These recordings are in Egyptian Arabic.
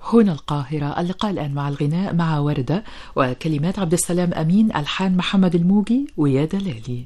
هنا القاهرة اللقاء الآن مع الغناء مع وردة وكلمات عبد السلام أمين ألحان محمد الموجي ويا دلالي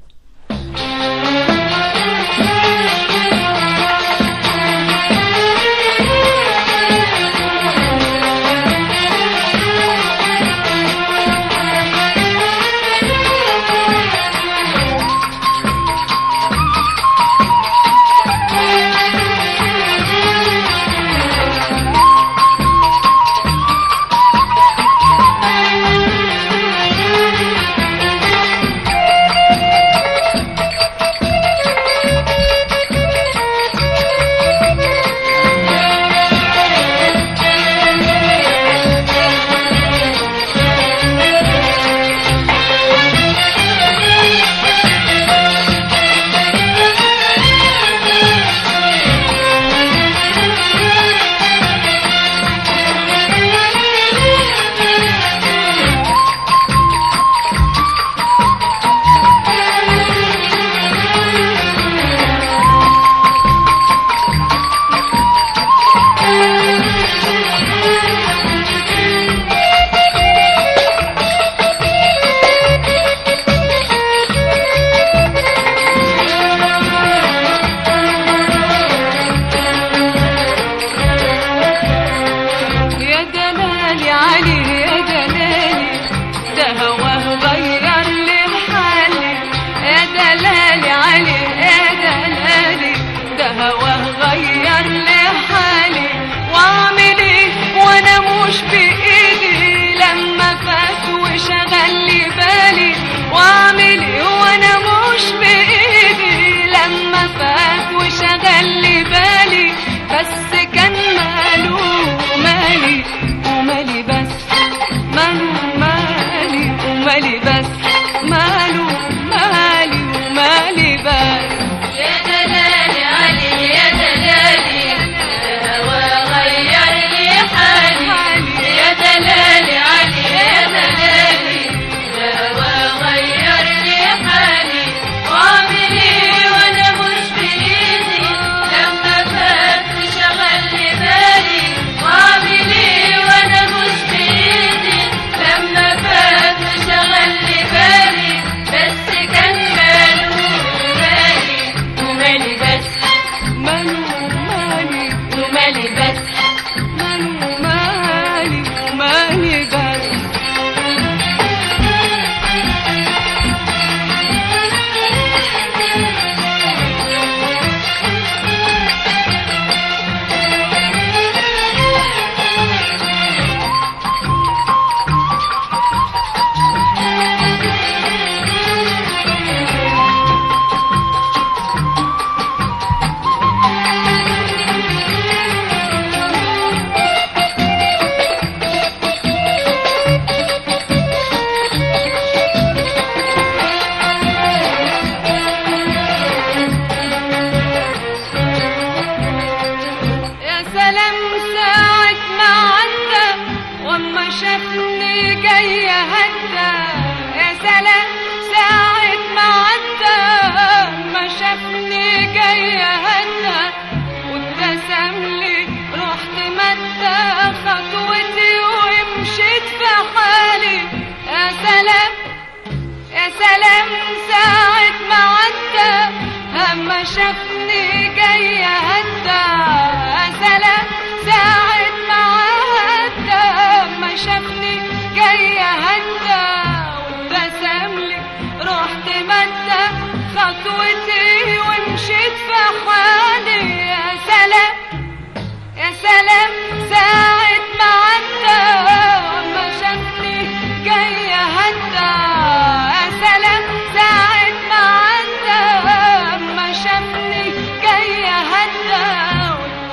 يا دلالي علي يا دلالي ده هواه غير لي حالي يا دلالي علي يا دلالي ده هواه غير لي حالي واعمل ايه وانا مش بايدي لما فات وشغل لي بالي واعمل ايه وانا مش بايدي لما فات وشغل لي بالي بس كان ماله مالي ومالي بس ماله مالي ومالي بس ماله مالي ومالي بس يا دلالي علي يا دلالي الهوى غير لي حالي يا دلالي علي يا دلالي الهوى غير لي حالي واعمل ايه وانا مش بايدي لما فات وشغل لي بالي واعمل ايه وانا مش بايدي لما فات وشغل لي بالي بس كان ماله مالي ومالي بس ماله مالي ومالي بس ماله مالي ومالي بس يا سلام ساعة ما عدى واما شافني جاية هدى يا سلام ساعة ما عدى ما شافني جاية هدى وابتسم لي رحت مدى خطوتي ومشيت في حالي يا سلام يا سلام ساعة ما عدى أما شافني جاية هدى يا سلام ساعة ما عدى أما شافني جاية هدى وابتسم لي رحت مدى خطوتي ومشيت في حالي يا سلام يا سلام ساعة ما عدى ما شافني جاية هدى يا سلام ساعة ما عدى ما شافني جاية هدى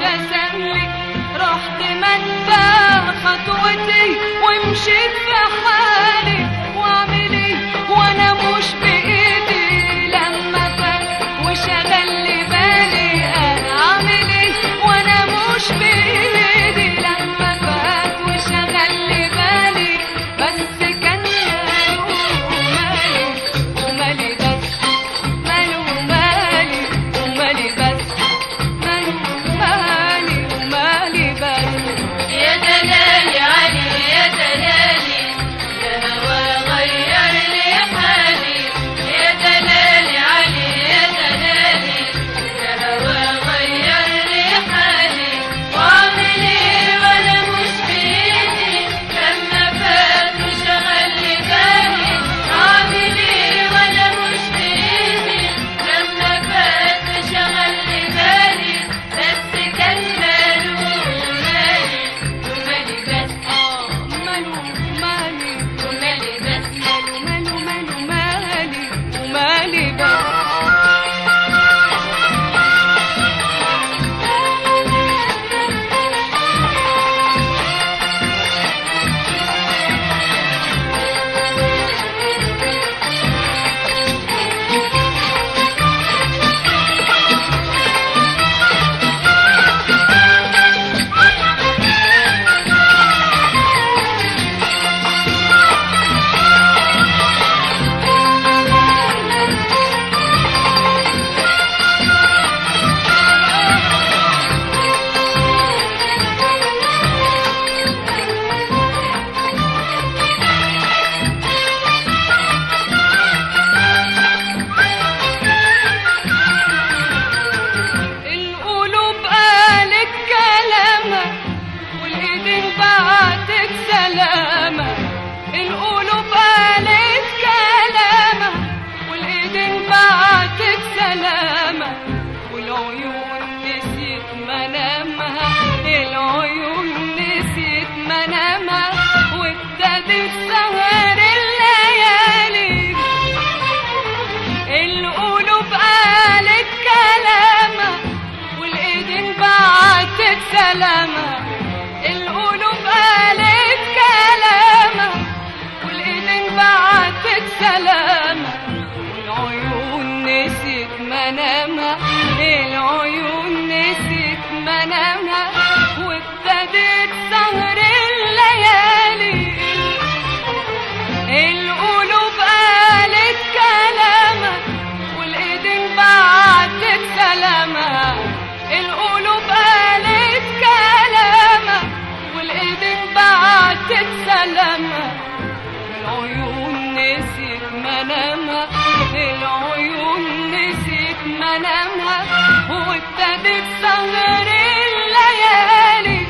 وابتدت سهر الليالي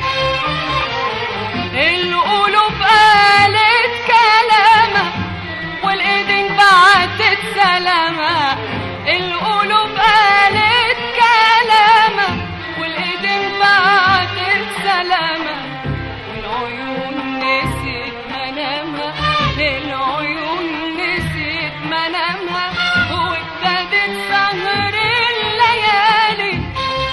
القلوب قالت كلامها والايدين بعتت سلامها القلوب قالت كلامها والايدين بعتت سلامها والعيون نسيت منامها العيون نسيت منامها وابتدت سهر الليالي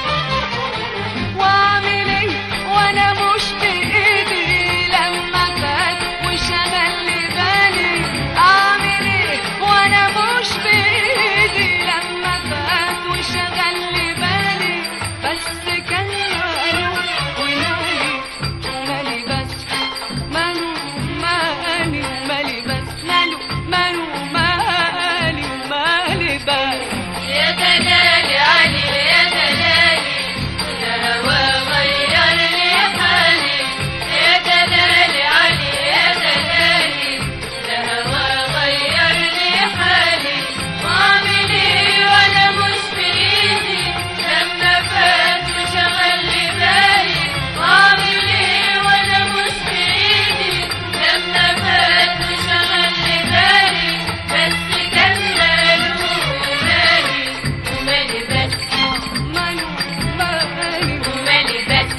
واعمل ايه وانا مش بايدي لما فات وشغل لي بالي اعمل ايه وانا مش بايدي لما فات وشغل لي بالي بس كان ماله ومالي مالي بس ماله مالي مالي بس ماله ماله مالي مالي بس يا دلالي علي يا دلالي الهوى غير لي حالي يا دلالي علي يا دلالي الهوى غير لي حالي واعمل ايه وانا مش بايدي لما فات وشغل لي بالي واعمل ايه وانا مش بايدي لما فات وشغل لي بالي بس كان ماله ومالي ومالي بس ماله مالي ومالي بس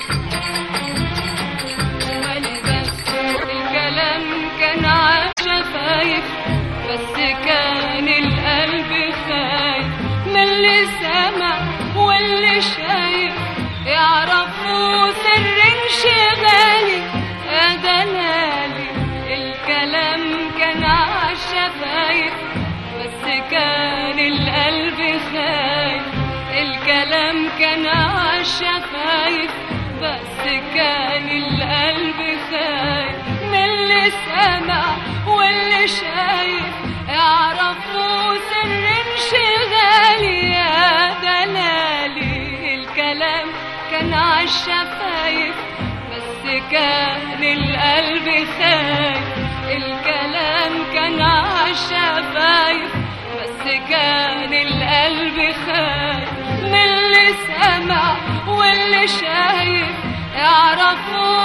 ومالي بس الكلام كان عشفايف بس كان القلب خايف من اللي سمع واللي شايف يعرفوا سر انشغالي يا دلالي الكلام كان عشفايف بس كان القلب خايف الكلام كان عالشفايف بس كان القلب خايف من اللي سمع واللي شايف يعرفوا سر انشغالي يا دلالي الكلام كان عالشفايف بس كان القلب خايف الكلام كان عالشفايف بس كان القلب خايف من اللي سمع واللي شايف يعرفوا